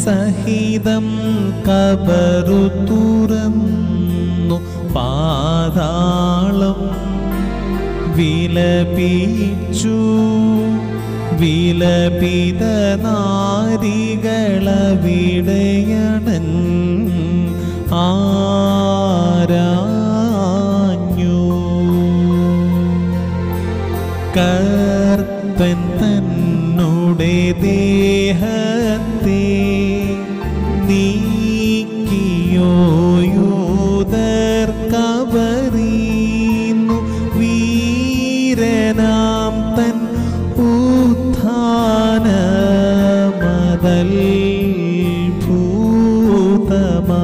സഹിതം കബറു തുറന്നു പാതാളം വിലപിച്ചു വിലപിത നാരികളവിടയണൻ ആരാഞ്ഞു കർത്തൻ തന്നുടെ ദേഹത്തെ നീക്കിയോയൂതർ കബറീന്നു വീരനാം തൻ ഉത്ഥാനമതൽ ഭൂതമാ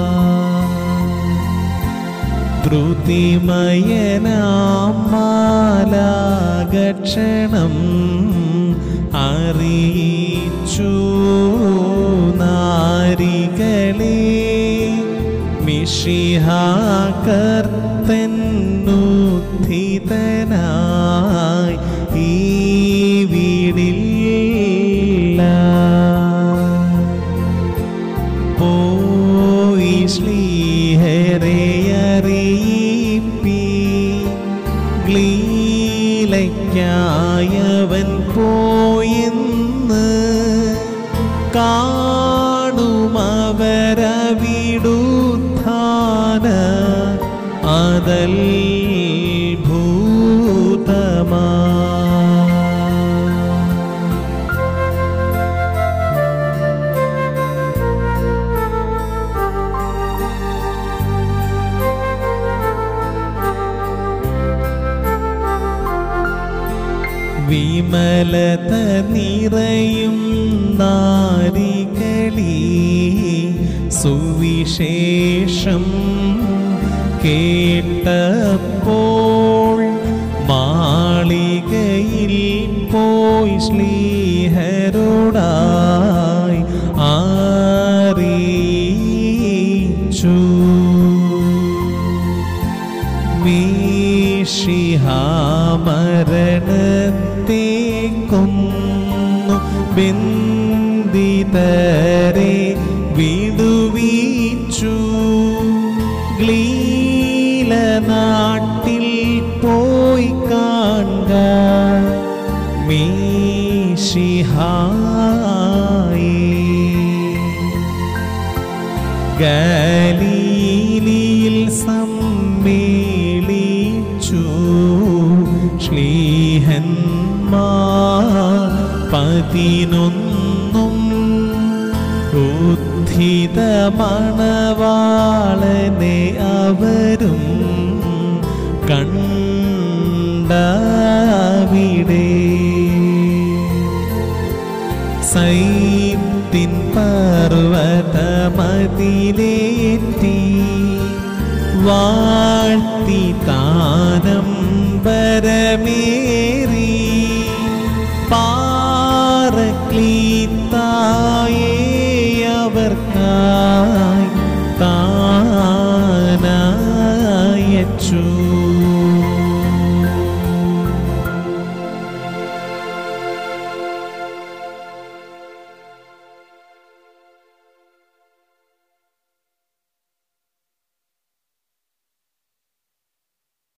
ധൃതിമയനാമാലാകക്ഷണം അറിയിച്ചു നാരികളെ മിഷിഹാകർത്തന്നുദ്ധിതനായി ഈ വീടില്ല പോയി ശ്ലീഹരെ അറിയിപ്പി ഗ്ലീലയ്ക്കായവൻ പോയെന്ന് കാണുമവരവിടുത്ഥാന അതൽ ഭൂതമാ വിമലത നിറയും നാരികളീ സുവിശേഷം കേട്ടപ്പോൾ മാളികയിൽ പോയി ശ്ലീഹരോടായി അറിയിച്ചു മരണത്തെ കൊന്നു ബന്ദിതരെ വിടുവിച്ചു ഗ്ലീല നാട്ടിൽ പോയി കാണുക മീഷിഹായേ ഗലീലിയിൽ സമ്മേളിച്ചു ശ്ലീഹന്മാർ പതിനൊന്നും ഉദ്ധിത മണവാളനെ അവരും കണ്ടവിടെ സൈത്തിൻ പർവതമതിലേറ്റി വാഴ്ത്തി താനം വരമേറി പാറക്ലീത്തായേ അവർക്കായി